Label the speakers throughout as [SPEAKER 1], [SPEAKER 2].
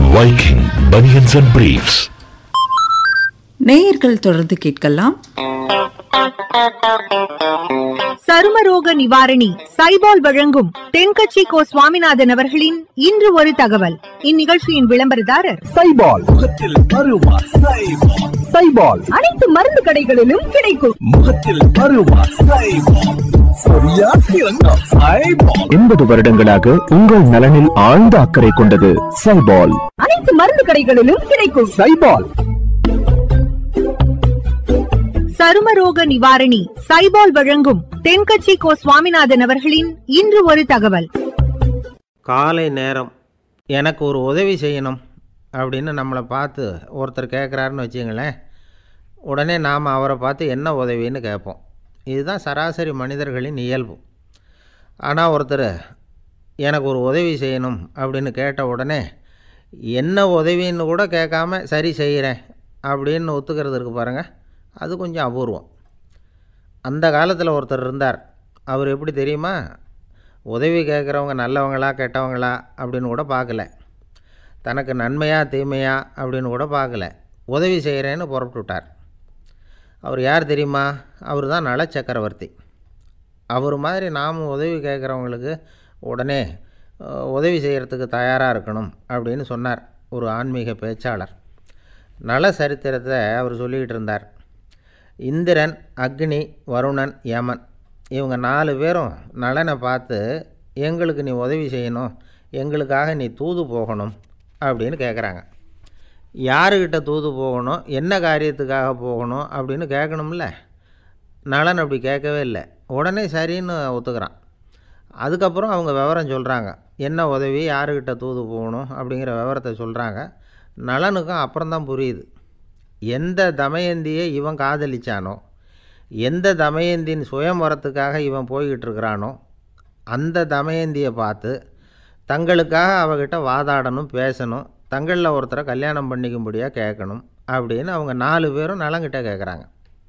[SPEAKER 1] Viking Bunions and Briefs.
[SPEAKER 2] நேயர்கள் தொடர்ந்து கேட்கலாம்
[SPEAKER 3] சருமரோக நிவாரணி சைபால் வழங்கும் தென்கட்சி கோ சுவாமிநாதன் அவர்களின் இன்று ஒரு தகவல் இந்நிகழ்ச்சியின் விளம்பரதாரர்
[SPEAKER 4] சைபால் முகத்தில் அருவா சைபால் சைபால்
[SPEAKER 3] அனைத்து மருந்து கடைகளிலும் கிடைக்கும்
[SPEAKER 4] முகத்தில் அருவா சைபால் சரியா சிறந்த சைபால் எண்பது வருடங்களாக உங்கள் நலனில் ஆழ்ந்த அக்கறை கொண்டது சைபால்
[SPEAKER 3] அனைத்து மருந்து கடைகளிலும் கிடைக்கும்
[SPEAKER 4] சைபால்
[SPEAKER 3] சருமரோக நிவாரணி சைபால் வழங்கும் தென்கட்சி கோ சுவாமிநாதன் அவர்களின் இன்று ஒரு தகவல்
[SPEAKER 5] காலை நேரம் எனக்கு ஒரு உதவி செய்யணும் அப்படின்னு நம்மளை பார்த்து ஒருத்தர் கேட்குறாருன்னு வச்சுங்களேன் உடனே நாம் அவரை பார்த்து என்ன உதவின்னு கேட்போம் இதுதான் சராசரி மனிதர்களின் இயல்பு ஆனால் ஒருத்தர் எனக்கு ஒரு உதவி செய்யணும் அப்படின்னு கேட்ட உடனே என்ன உதவின்னு கூட கேட்காம சரி செய்கிறேன் அப்படின்னு ஒத்துக்கிறது இருக்கு பாருங்கள் அது கொஞ்சம் அபூர்வம் அந்த காலத்தில் ஒருத்தர் இருந்தார் அவர் எப்படி தெரியுமா உதவி கேட்குறவங்க நல்லவங்களா கெட்டவங்களா அப்படின்னு கூட பார்க்கல தனக்கு நன்மையா தீமையா அப்படின்னு கூட பார்க்கல உதவி செய்கிறேன்னு புறப்பட்டு விட்டார் அவர் யார் தெரியுமா அவர் தான் நல சக்கரவர்த்தி அவர் மாதிரி நாமும் உதவி கேட்குறவங்களுக்கு உடனே அஹ், உதவி செய்கிறதுக்கு தயாராக இருக்கணும் அப்படின்னு சொன்னார் ஒரு ஆன்மீக பேச்சாளர் நல சரித்திரத்தை அவர் சொல்லிக்கிட்டு இருந்தார் இந்திரன் அக்னி வருணன் யமன் இவங்க நாலு பேரும் நலனை பார்த்து எங்களுக்கு நீ உதவி செய்யணும் எங்களுக்காக நீ தூது போகணும் அப்படின்னு கேட்குறாங்க யாருக்கிட்ட தூது போகணும் என்ன காரியத்துக்காக போகணும் அப்படின்னு கேட்கணும்ல நலன் அப்படி கேட்கவே இல்லை உடனே சரின்னு ஒத்துக்கிறான் அதுக்கப்புறம் அவங்க விவரம் சொல்கிறாங்க என்ன உதவி யாருக்கிட்ட தூது போகணும் அப்படிங்கிற விவரத்தை சொல்கிறாங்க நலனுக்கும் அப்புறம்தான் புரியுது எந்த தமயந்தியை இவன் காதலிச்சானோ எந்த தமயந்தின் சுயம்பரத்துக்காக இவன் போய்கிட்டு இருக்கிறானோ அந்த தமயந்தியை பார்த்து தங்களுக்காக அவகிட்ட வாதாடணும் பேசணும் தங்களில் ஒருத்தரை கல்யாணம் பண்ணிக்கும்படியாக கேட்கணும் அப்படின்னு அவங்க நாலு பேரும் நலங்கிட்ட கேட்குறாங்க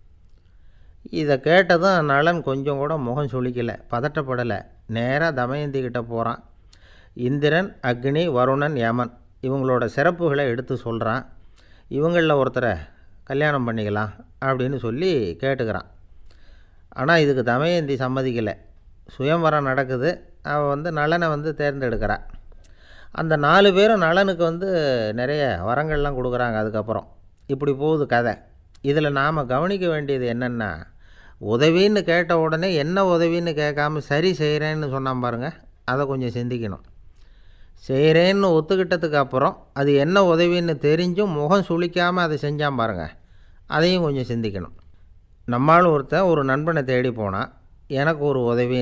[SPEAKER 5] இதை கேட்டதும் நலன் கொஞ்சம் கூட முகம் சுளிக்கலை பதட்டப்படலை நேராக தமயந்தி கிட்ட போகிறான் இந்திரன் அக்னி வருணன் யமன் இவங்களோட சிறப்புகளை எடுத்து சொல்கிறான் இவங்களில் ஒருத்தரை கல்யாணம் பண்ணிக்கலாம் அப்படின்னு சொல்லி கேட்டுக்கிறான் ஆனால் இதுக்கு தமயந்தி சம்மதிக்கலை சுயம்வரம் நடக்குது அவள் வந்து நலனை வந்து தேர்ந்தெடுக்கிறா அந்த நாலு பேரும் நலனுக்கு வந்து நிறைய வரங்கள்லாம் கொடுக்குறாங்க அதுக்கப்புறம் இப்படி போகுது கதை இதில் நாம் கவனிக்க வேண்டியது என்னென்னா உதவின்னு கேட்ட உடனே என்ன உதவின்னு கேட்காம சரி செய்கிறேன்னு சொன்னான் பாருங்கள் அதை கொஞ்சம் சிந்திக்கணும் செய்கிறேன்னு ஒத்துக்கிட்டதுக்கு அப்புறம் அது என்ன உதவின்னு தெரிஞ்சும் முகம் சுளிக்காமல் அதை செஞ்சான் பாருங்க அதையும் கொஞ்சம் சிந்திக்கணும் நம்மால் ஒருத்தன் ஒரு நண்பனை தேடி போனான் எனக்கு ஒரு உதவி